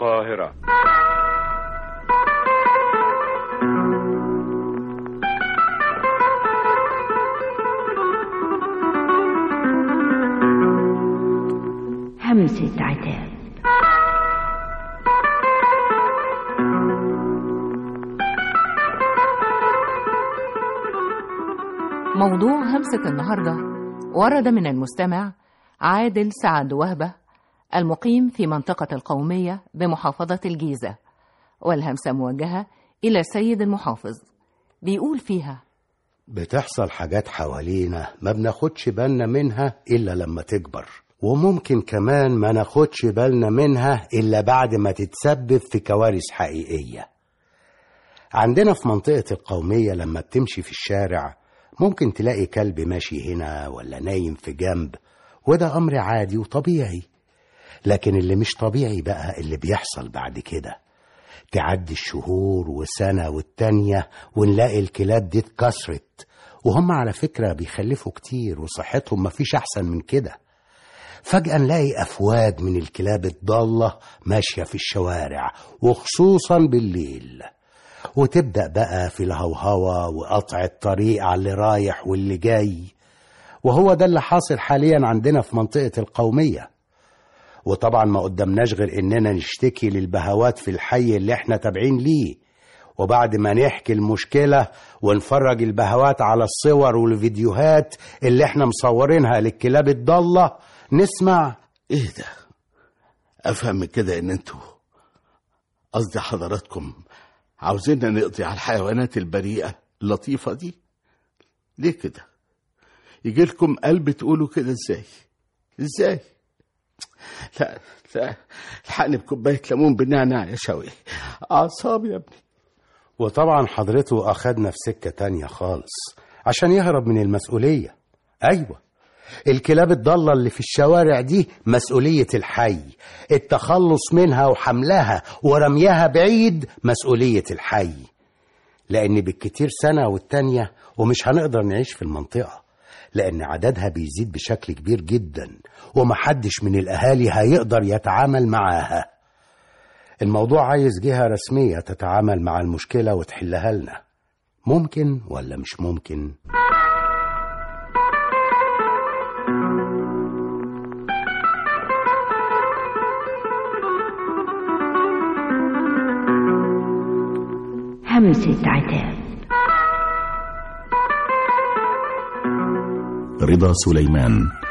القاهرة همسة عتاب موضوع همسة النهاردة ورد من المستمع عادل سعد وهبة المقيم في منطقة القومية بمحافظة الجيزة والهمسة موجهة إلى السيد المحافظ بيقول فيها بتحصل حاجات حوالينا ما بناخدش بالنا منها إلا لما تكبر وممكن كمان ما ناخدش بالنا منها إلا بعد ما تتسبب في كوارث حقيقية عندنا في منطقة القومية لما بتمشي في الشارع ممكن تلاقي كلب ماشي هنا ولا نايم في جنب وده أمر عادي وطبيعي لكن اللي مش طبيعي بقى اللي بيحصل بعد كده تعدي الشهور وسنة والتانية ونلاقي الكلاب دي اتكسرت وهم على فكرة بيخلفوا كتير وصحتهم مفيش أحسن من كده فجأة نلاقي أفواج من الكلاب الضالة ماشية في الشوارع وخصوصا بالليل وتبدأ بقى في الهوهوة وقطع الطريق على اللي رايح واللي جاي وهو ده اللي حاصل حاليا عندنا في منطقة القومية وطبعا ما قدامناش غير اننا نشتكي للبهوات في الحي اللي احنا تابعين ليه وبعد ما نحكي المشكلة ونفرج البهوات على الصور والفيديوهات اللي احنا مصورينها للكلاب الضالة نسمع ايه ده افهم من كده ان انتوا قصدي حضراتكم عاوزيننا نقضي على الحيوانات البريئة اللطيفة دي ليه كده يجي لكم قلب تقولوا كده ازاي ازاي لا لا الحقني بكوباية ليمون بالنعناع يا شوقي أعصابي يا ابني وطبعا حضرته أخدنا في سكة تانية خالص عشان يهرب من المسؤولية أيوة الكلاب الضالة اللي في الشوارع دي مسؤولية الحي التخلص منها وحملها ورميها بعيد مسؤولية الحي لأن بالكتير سنة والتانية ومش هنقدر نعيش في المنطقة لأن عددها بيزيد بشكل كبير جدا ومحدش من الأهالي هيقدر يتعامل معاها الموضوع عايز جهة رسمية تتعامل مع المشكلة وتحلها لنا ممكن ولا مش ممكن؟ همسة عتاب رضا سليمان